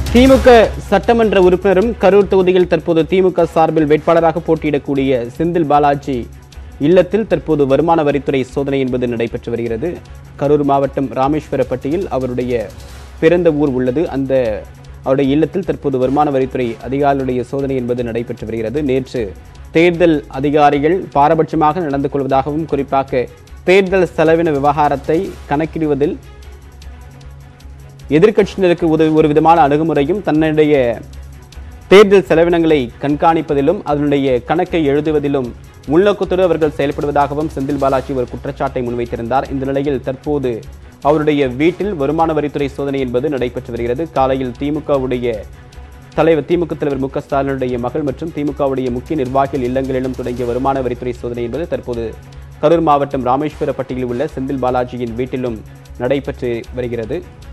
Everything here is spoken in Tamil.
திமுக சட்டமன்ற உறுப்பினரும் கரூர் தொகுதியில் தற்போது திமுக சார்பில் வேட்பாளராக போட்டியிடக்கூடிய செந்தில் பாலாஜி இல்லத்தில் தற்போது வருமான வரித்துறை சோதனை என்பது நடைபெற்று வருகிறது கரூர் மாவட்டம் ராமேஸ்வரப்பட்டியில் அவருடைய பிறந்த ஊர் உள்ளது அந்த அவருடைய இல்லத்தில் தற்போது வருமான வரித்துறை அதிகாரிகளுடைய சோதனை என்பது நடைபெற்று வருகிறது நேற்று தேர்தல் அதிகாரிகள் பாரபட்சமாக நடந்து கொள்வதாகவும் குறிப்பாக தேர்தல் செலவின விவகாரத்தை கணக்கிடுவதில் எதிர்க்கட்சியினருக்கு உதவி ஒரு விதமான அணுகுமுறையும் தன்னுடைய தேர்தல் செலவினங்களை கண்காணிப்பதிலும் அதனுடைய கணக்கை எழுதுவதிலும் உள்நோக்கத்தோடு அவர்கள் செயல்படுவதாகவும் செந்தில் பாலாஜி ஒரு குற்றச்சாட்டை முன்வைத்திருந்தார் இந்த நிலையில் தற்போது அவருடைய வீட்டில் வருமான வரித்துறை சோதனை என்பது நடைபெற்று வருகிறது காலையில் திமுகவுடைய தலைவர் திமுக தலைவர் மு க ஸ்டாலினுடைய மகள் மற்றும் திமுகவுடைய முக்கிய நிர்வாகிகள் இல்லங்களிலும் தொடங்கிய வருமான வரித்துறை சோதனை என்பது தற்போது கரூர் மாவட்டம் ராமேஸ்வரப்பட்டியில் உள்ள செந்தில் பாலாஜியின் வீட்டிலும் நடைபெற்று வருகிறது